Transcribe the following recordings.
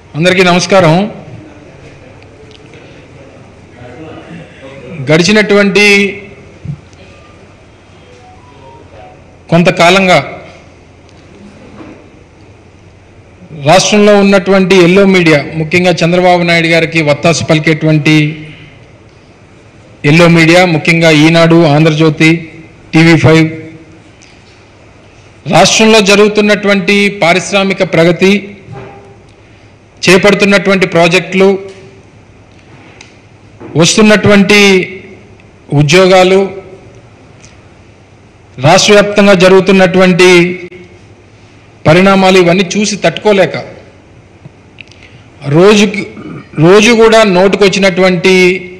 అందరికీ నమస్కారం గడిచినటువంటి కొంతకాలంగా రాష్ట్రంలో ఉన్నటువంటి ఎల్లో మీడియా ముఖ్యంగా చంద్రబాబు నాయుడు గారికి వత్తాసు పలికేటువంటి ఎల్లో మీడియా ముఖ్యంగా ఈనాడు ఆంధ్రజ్యోతి టీవీ ఫైవ్ రాష్ట్రంలో జరుగుతున్నటువంటి పారిశ్రామిక ప్రగతి చేపడుతున్నటువంటి ప్రాజెక్టులు వస్తున్నటువంటి ఉద్యోగాలు రాష్ట్ర వ్యాప్తంగా జరుగుతున్నటువంటి పరిణామాలు ఇవన్నీ చూసి తట్టుకోలేక రోజుకి రోజు కూడా నోటుకొచ్చినటువంటి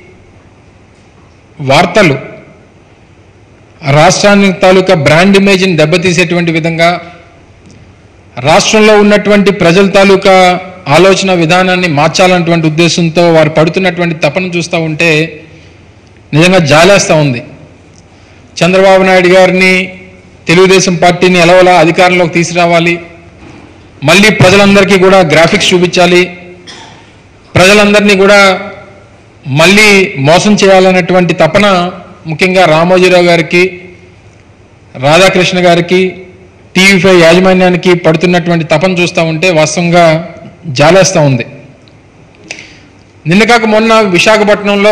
వార్తలు రాష్ట్రాన్ని తాలూకా బ్రాండ్ ఇమేజ్ని దెబ్బతీసేటువంటి విధంగా రాష్ట్రంలో ఉన్నటువంటి ప్రజల తాలూకా ఆలోచన విధానాన్ని మార్చాలన్నటువంటి ఉద్దేశంతో వారు పడుతున్నటువంటి తపన చూస్తూ ఉంటే నిజంగా జాలేస్తూ ఉంది చంద్రబాబు నాయుడు గారిని తెలుగుదేశం పార్టీని ఎలవలా అధికారంలోకి తీసుకురావాలి మళ్ళీ ప్రజలందరికీ కూడా గ్రాఫిక్స్ చూపించాలి ప్రజలందరినీ కూడా మళ్ళీ మోసం చేయాలన్నటువంటి తపన ముఖ్యంగా రామోజీరావు గారికి రాధాకృష్ణ గారికి టీవీ ఫైవ్ యాజమాన్యానికి పడుతున్నటువంటి తపన చూస్తూ ఉంటే వాస్తవంగా జాలేస్తూ ఉంది నిన్న కాక మొన్న విశాఖపట్నంలో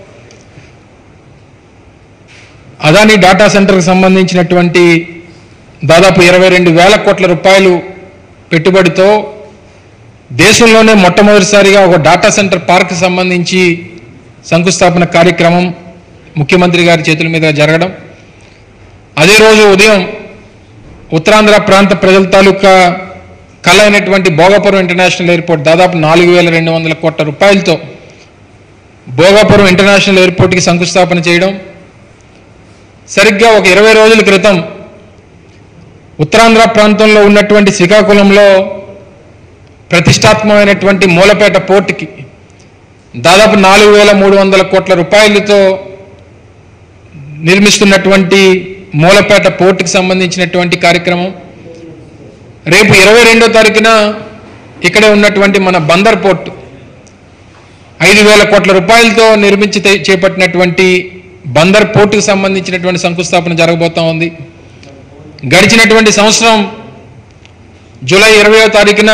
అదానీ డాటా సెంటర్కి సంబంధించినటువంటి దాదాపు ఇరవై రెండు వేల కోట్ల రూపాయలు పెట్టుబడితో దేశంలోనే మొట్టమొదటిసారిగా ఒక డాటా సెంటర్ పార్క్ సంబంధించి శంకుస్థాపన కార్యక్రమం ముఖ్యమంత్రి గారి చేతుల మీద జరగడం అదే రోజు ఉదయం ఉత్తరాంధ్ర ప్రాంత ప్రజల తాలూకా కళ అయినటువంటి భోగాపురం ఇంటర్నేషనల్ ఎయిర్పోర్ట్ దాదాపు నాలుగు వేల రెండు వందల కోట్ల రూపాయలతో భోగాపురం ఇంటర్నేషనల్ ఎయిర్పోర్ట్కి శంకుస్థాపన చేయడం సరిగ్గా ఒక ఇరవై రోజుల క్రితం ఉత్తరాంధ్ర ప్రాంతంలో ఉన్నటువంటి శ్రీకాకుళంలో ప్రతిష్టాత్మకమైనటువంటి మూలపేట పోర్టుకి దాదాపు నాలుగు వేల మూడు వందల కోట్ల రూపాయలతో నిర్మిస్తున్నటువంటి మూలపేట పోర్టుకి సంబంధించినటువంటి కార్యక్రమం రేపు ఇరవై రెండో తారీఖున ఇక్కడే ఉన్నటువంటి మన బందర్ పోర్టు ఐదు వేల కోట్ల రూపాయలతో నిర్మించి తే- చేపట్టినటువంటి బందర్ పోర్టుకు సంబంధించినటువంటి శంకుస్థాపన జరగబోతా ఉంది గడిచినటువంటి సంవత్సరం జూలై ఇరవయో తారీఖున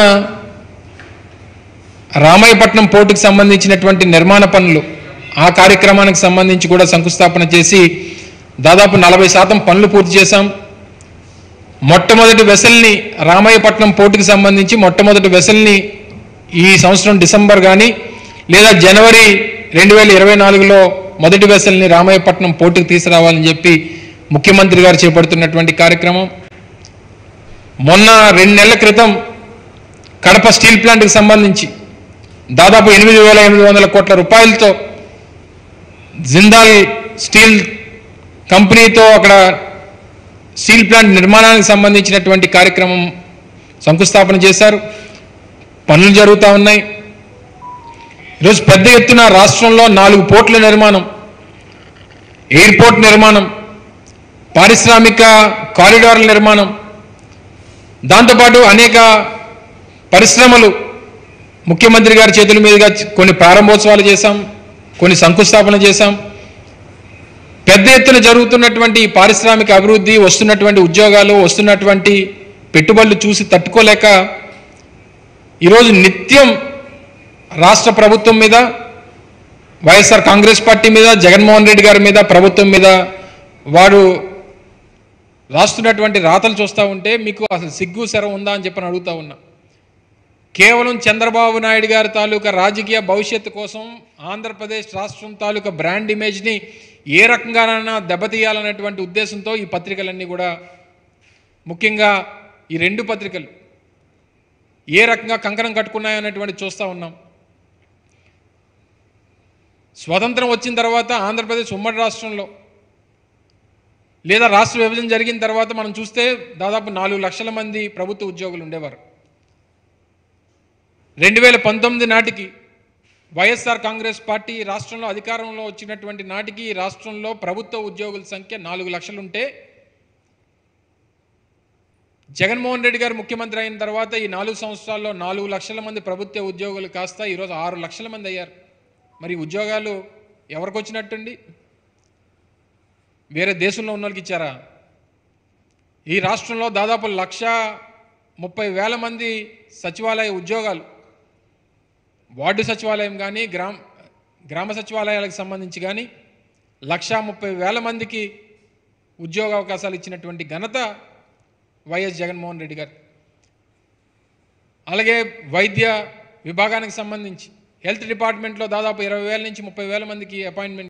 రామాయపట్నం పోర్టుకు సంబంధించినటువంటి నిర్మాణ పనులు ఆ కార్యక్రమానికి సంబంధించి కూడా శంకుస్థాపన చేసి దాదాపు నలభై శాతం పనులు పూర్తి చేశాం మొట్టమొదటి వెసల్ని రామాయపట్నం పోర్టుకి సంబంధించి మొట్టమొదటి వెసల్ని ఈ సంవత్సరం డిసెంబర్ కానీ లేదా జనవరి రెండు వేల ఇరవై నాలుగులో మొదటి వెసల్ని రామాయపట్నం పోర్టుకు తీసుకురావాలని చెప్పి ముఖ్యమంత్రి గారు చేపడుతున్నటువంటి కార్యక్రమం మొన్న రెండు నెలల క్రితం కడప స్టీల్ ప్లాంట్కి సంబంధించి దాదాపు ఎనిమిది వేల ఎనిమిది వందల కోట్ల రూపాయలతో జిందాల్ స్టీల్ కంపెనీతో అక్కడ స్టీల్ ప్లాంట్ నిర్మాణానికి సంబంధించినటువంటి కార్యక్రమం శంకుస్థాపన చేశారు పనులు జరుగుతూ ఉన్నాయి ఈరోజు పెద్ద ఎత్తున రాష్ట్రంలో నాలుగు పోర్టుల నిర్మాణం ఎయిర్పోర్ట్ నిర్మాణం పారిశ్రామిక కారిడార్ల నిర్మాణం దాంతోపాటు అనేక పరిశ్రమలు ముఖ్యమంత్రి గారి చేతుల మీదుగా కొన్ని ప్రారంభోత్సవాలు చేశాం కొన్ని శంకుస్థాపన చేశాం పెద్ద ఎత్తున జరుగుతున్నటువంటి ఈ పారిశ్రామిక అభివృద్ధి వస్తున్నటువంటి ఉద్యోగాలు వస్తున్నటువంటి పెట్టుబడులు చూసి తట్టుకోలేక ఈరోజు నిత్యం రాష్ట్ర ప్రభుత్వం మీద వైఎస్ఆర్ కాంగ్రెస్ పార్టీ మీద జగన్మోహన్ రెడ్డి గారి మీద ప్రభుత్వం మీద వారు రాస్తున్నటువంటి రాతలు చూస్తూ ఉంటే మీకు అసలు సిగ్గు శరం ఉందా అని చెప్పని అడుగుతా ఉన్నా కేవలం చంద్రబాబు నాయుడు గారి తాలూకా రాజకీయ భవిష్యత్తు కోసం ఆంధ్రప్రదేశ్ రాష్ట్రం తాలూకా బ్రాండ్ ఇమేజ్ని ఏ రకంగానైనా దెబ్బతీయాలనేటువంటి ఉద్దేశంతో ఈ పత్రికలన్నీ కూడా ముఖ్యంగా ఈ రెండు పత్రికలు ఏ రకంగా కంకణం కట్టుకున్నాయనేటువంటి చూస్తూ ఉన్నాం స్వతంత్రం వచ్చిన తర్వాత ఆంధ్రప్రదేశ్ ఉమ్మడి రాష్ట్రంలో లేదా రాష్ట్ర విభజన జరిగిన తర్వాత మనం చూస్తే దాదాపు నాలుగు లక్షల మంది ప్రభుత్వ ఉద్యోగులు ఉండేవారు రెండు వేల పంతొమ్మిది నాటికి వైఎస్ఆర్ కాంగ్రెస్ పార్టీ రాష్ట్రంలో అధికారంలో వచ్చినటువంటి నాటికి ఈ రాష్ట్రంలో ప్రభుత్వ ఉద్యోగుల సంఖ్య నాలుగు లక్షలుంటే జగన్మోహన్ రెడ్డి గారు ముఖ్యమంత్రి అయిన తర్వాత ఈ నాలుగు సంవత్సరాల్లో నాలుగు లక్షల మంది ప్రభుత్వ ఉద్యోగులు కాస్త ఈరోజు ఆరు లక్షల మంది అయ్యారు మరి ఉద్యోగాలు ఎవరికి వచ్చినట్టుండి వేరే దేశంలో ఉన్న వాళ్ళకి ఇచ్చారా ఈ రాష్ట్రంలో దాదాపు లక్ష ముప్పై వేల మంది సచివాలయ ఉద్యోగాలు వార్డు సచివాలయం కానీ గ్రామ గ్రామ సచివాలయాలకు సంబంధించి కానీ లక్షా ముప్పై వేల మందికి ఉద్యోగ అవకాశాలు ఇచ్చినటువంటి ఘనత వైఎస్ జగన్మోహన్ రెడ్డి గారు అలాగే వైద్య విభాగానికి సంబంధించి హెల్త్ డిపార్ట్మెంట్లో దాదాపు ఇరవై వేల నుంచి ముప్పై వేల మందికి అపాయింట్మెంట్